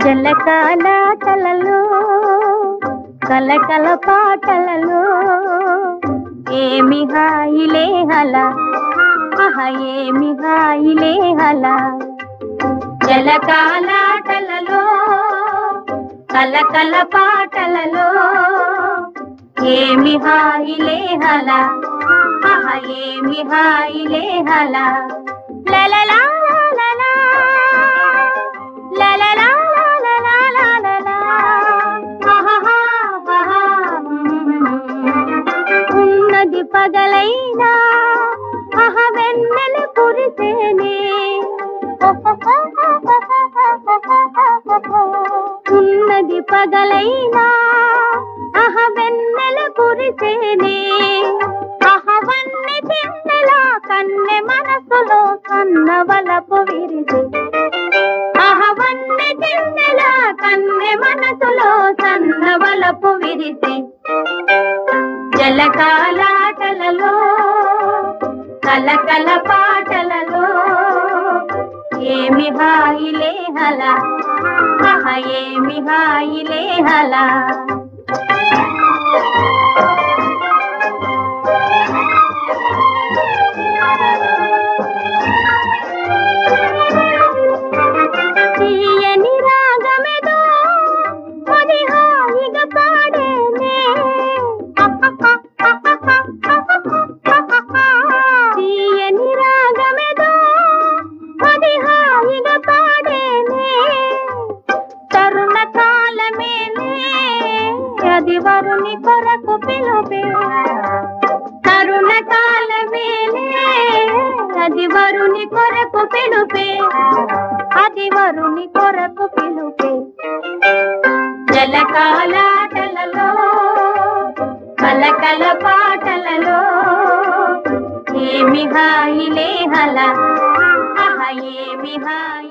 జలకాలాటలలో కలకల పాటలలో ఏమి హాయిలే హల ఆహ ఏమి హాయిలే హల జలకాలాటలలో కలకల పాటలలో ఏమి హాయిలే హల ఆహ ఏమి హాయిలే హల లలలా లలలా లలలా లలలా లలలా ఆహాహా ఆహా. ఉన్నది పగలైనా అహ వెన్నెల కురిసేనే ఉన్నది పగలైనా అహ వెన్నెల కురిసేనే అహ వన్నె చిన్నెల కన్నె మనసులో కన్నవలపు విరిసే అహ వన్నె చిన్నెల కన్నె మనసులో సన్నవలపు విరిసే జలకాలాటలలో కలకల పాటలలో ఏమి హాయిలే హల ఆహ ఏమి హాయిలే హల తీయని రాగమెదో అది హాయిగా పాడేనే తీయని రాగమెదో అది హాయిగా పాడేనే తరుణ కాలమేలే అది వరుని కొరకు పిలుపే తరుణ కాలమేలే అది వరుని కొరకు పిలుపే అది వరుని కొరకు పిలుపే జలకాలాటలలో కలకల పాటలలో ఏమి హాయిలే హల ఆహ ఏమి హాయి